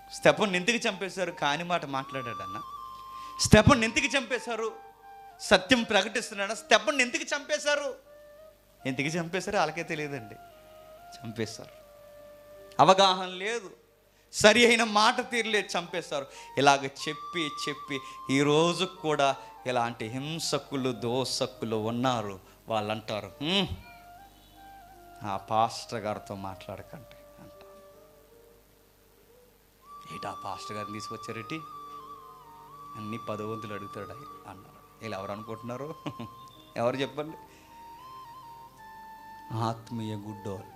Stefan ఎందుకు చంపేశారు కాని మాట మాట్లాడాడన్న స్టెఫన్ ఎందుకు చంపేశారు సత్యం ప్రకటిస్తున్నాడా స్టెఫన్ ఎందుకు చంపేశారు ఎందుకు చంపేశారో వాళ్ళకే తెలియదండి చంపేశారు అవగాహన లేదు సరి అయిన మాట తీరలేదు చంపేస్తారు ఇలాగ చెప్పి చెప్పి ఈ రోజు కూడా ఇలాంటి హింసకులు దోసకులు ఉన్నారు వాళ్ళు అంటారు "హ్మ్, ఆ పాస్టర్ గారితో మాట్లాడకండి అంటారు ఏంటి ఆ పాస్టర్ గారిని తీసుకొచ్చారేటి అన్ని పదవంతులు అడుగుతాడు ఆయన అన్నారు వీళ్ళు ఎవరు అనుకుంటున్నారు ఎవరు చెప్పండి ఆత్మీయ గుడ్డోళ్ళు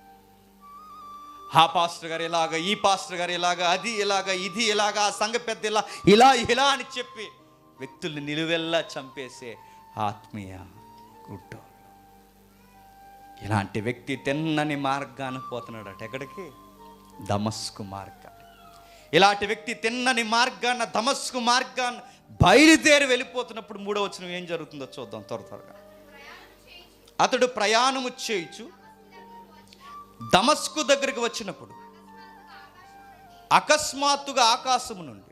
ఆ పాస్టర్ గారు ఇలాగ ఈ పాస్టర్ గారు ఇలాగ అది ఇలాగ ఇది ఇలాగ ఆ సంఘ పెద్ద ఇలా ఇలా ఇలా అని చెప్పి వ్యక్తుల్ని నిలువెల్లా చంపేసే ఆత్మీయ గుడ్డోళ్ళు ఇలాంటి వ్యక్తి తిన్నని మార్గాన్ని పోతున్నాడట ఎక్కడికి దమస్కు మార్గాన్ని ఇలాంటి వ్యక్తి తిన్నని మార్గాన్న దమస్కు మార్గాన్ని బయలుదేరి వెళ్ళిపోతున్నప్పుడు మూడో వచ్చిన ఏం జరుగుతుందో చూద్దాం త్వర త్వరగా అతడు ప్రయాణము చేయుచు దమస్కు దగ్గరికి వచ్చినప్పుడు అకస్మాత్తుగా ఆకాశము నుండి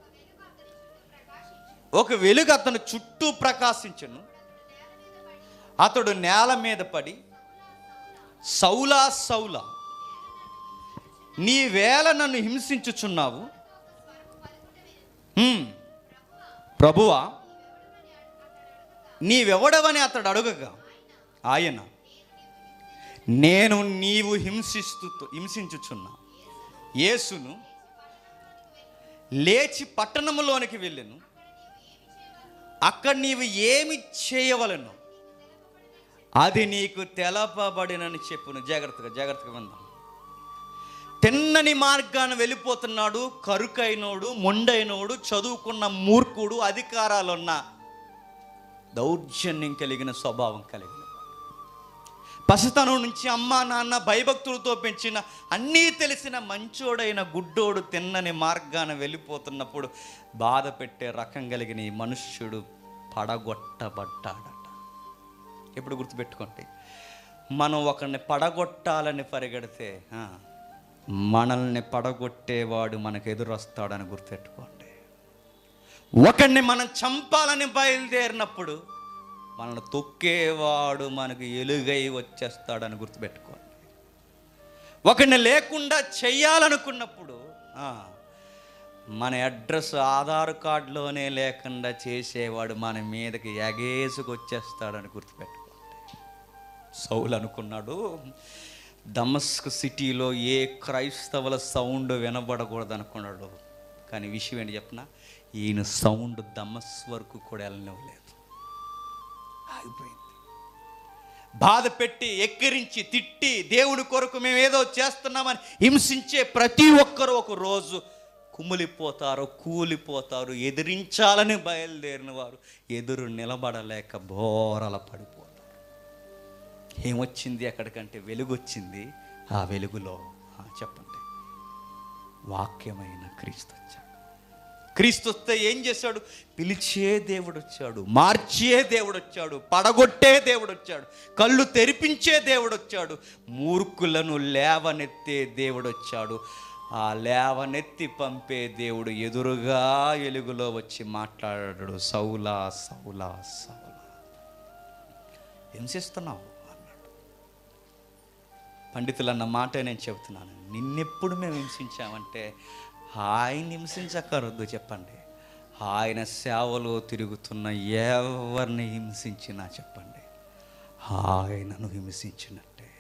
ఒక వెలుగు అతను చుట్టూ ప్రకాశించను అతడు నేల మీద పడి సౌలా సౌలా నీ వేళ నన్ను హింసించుచున్నావు హ్మ్. ప్రభువా నీవెవడవని అతడు అడుగగా ఆయన నేను నీవు హింసిస్తూ హింసించుచున్నా యేసును లేచి పట్టణములోనికి వెళ్ళెను అక్కడ నీవు ఏమి చేయవలను అది నీకు తెలపబడినని చెప్పును జాగ్రత్తగా జాగ్రత్తగా విందాం తిన్నని మార్గాన్ని వెళ్ళిపోతున్నాడు కరుకైనోడు మొండైనోడు చదువుకున్న మూర్ఖుడు అధికారాలున్న దౌర్జన్యం కలిగిన స్వభావం కలిగిన వాడు. పసితనం నుంచి అమ్మ నాన్న భయభక్తులతో పెంచిన అన్నీ తెలిసిన మంచోడైన గుడ్డోడు తిన్నని మార్గాన వెళ్ళిపోతున్నప్పుడు బాధ పెట్టే రకం కలిగిన ఈ మనుష్యుడు పడగొట్టబడ్డాడట ఎప్పుడు గుర్తుపెట్టుకోండి మనం ఒకరిని పడగొట్టాలని పరిగెడితే ఆ, మనల్ని పడగొట్టేవాడు మనకు ఎదురొస్తాడని గుర్తెట్టుకోండి ఒకరిని మనం చంపాలని బయలుదేరినప్పుడు మనల్ని తొక్కేవాడు మనకు ఎలుగై వచ్చేస్తాడని గుర్తుపెట్టుకోండి ఒకరిని లేకుండా చెయ్యాలనుకున్నప్పుడు ఆ, మన అడ్రస్ ఆధార్ కార్డులోనే లేకుండా చేసేవాడు మన మీదకి ఎగేసుకు వచ్చేస్తాడని గుర్తుపెట్టుకోండి సౌలు అనుకున్నాడు దమస్క్ సిటీలో ఏ క్రైస్తవుల సౌండ్ వినబడకూడదు అనుకున్నాడు కానీ విషయం ఏంటి చెప్పిన ఈయన సౌండ్ దమస్ వరకు కూడా వెళ్ళనివ్వలేదు ఆగిపోయింది బాధ పెట్టి ఎక్కిరించి తిట్టి దేవుని కొరకు మేము ఏదో చేస్తున్నామని హింసించే ప్రతి ఒక్కరూ ఒక రోజు కుమిలిపోతారు కూలిపోతారు ఎదిరించాలని బయలుదేరిన వారు ఎదురు నిలబడలేక బోరల పడిపోతారు ఏమొచ్చింది అక్కడికంటే వెలుగు వచ్చింది ఆ వెలుగులో ఆ, చెప్పండి వాక్యమైన క్రీస్తు వచ్చాడు క్రీస్తు వస్తే ఏం చేశాడు పిలిచే దేవుడు వచ్చాడు మార్చే దేవుడు వచ్చాడు పడగొట్టే దేవుడు వచ్చాడు కళ్ళు తెరిపించే దేవుడు వచ్చాడు మూర్ఖులను లేవనెత్తే దేవుడు వచ్చాడు ఆ లేవనెత్తి పంపే దేవుడు ఎదురుగా ఎలుగులో వచ్చి మాట్లాడాడు సౌలా సౌలా సౌలా హింసిస్తున్నావు అన్నాడు పండితులు అన్న మాట నేను చెబుతున్నాను నిన్నెప్పుడు మేము హింసించామంటే ఆయన హింసించక్కరొద్దు చెప్పండి ఆయన సేవలో తిరుగుతున్న ఎవరిని హింసించినా చెప్పండి ఆయనను హింసించినట్టే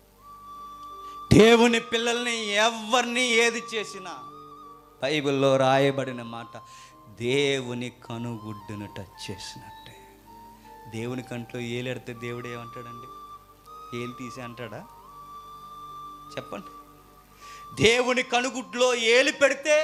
దేవుని పిల్లల్ని ఎవరిని ఏది చేసినా బైబిల్లో రాయబడిన మాట దేవుని కనుగుడ్డును టచ్ చేసినట్టే దేవుని కంట్లో ఏలెడితే దేవుడు ఏమంటాడండి ఏలు తీసి అంటాడా చెప్పండి దేవుని కనుగుడ్లో ఏలు పెడితే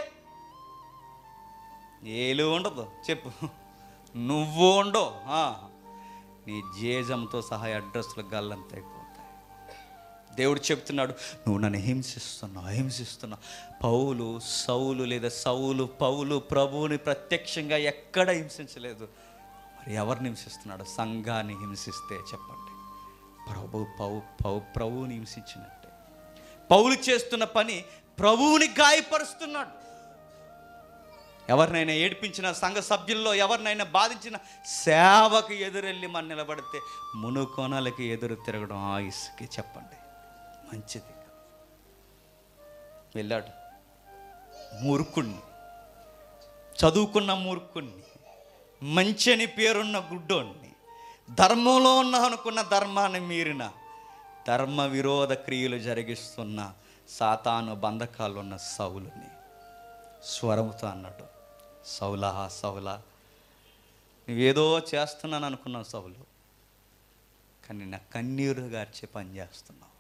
ఏలు ఉండదు చెప్పు నువ్వు ఉండవు ఆ. నీ జేజంతో సహా అడ్రస్లు గల్లంతైపోతాయి దేవుడు చెప్తున్నాడు నువ్వు నన్ను హింసిస్తున్నావు హింసిస్తున్నావు పౌలు సౌలు లేదా సౌలు పౌలు ప్రభువుని ప్రత్యక్షంగా ఎక్కడ హింసించలేదు మరి ఎవరిని హింసిస్తున్నాడు సంఘాన్ని హింసిస్తే చెప్పండి ప్రభు పౌ పౌ ప్రభువుని హింసించినట్టే పౌలు చేస్తున్న పని ప్రభువుని గాయపరుస్తున్నాడు ఎవరినైనా ఏడిపించిన సంఘ సభ్యుల్లో ఎవరినైనా బాధించిన సేవకు ఎదురెళ్ళి మన నిలబడితే మునుకోనలకి ఎదురు తిరగడం ఆయుస్కి చెప్పండి మంచిది వెళ్ళాడు మూర్ఖుణ్ణి చదువుకున్న మూర్ఖుణ్ణి మంచి అని పేరున్న గుడ్డోణ్ణి ధర్మంలో ఉన్న అనుకున్న ధర్మాన్ని మీరిన ధర్మ విరోధ క్రియలు జరిగిస్తున్న సాతాను బంధకాలు ఉన్న సౌలుని స్వరముతో అన్నాడు సౌలా సౌలా నువ్వేదో చేస్తున్నాను అనుకున్నావు సౌలు కానీ నా కన్నీరు గార్చే పని చేస్తున్నావు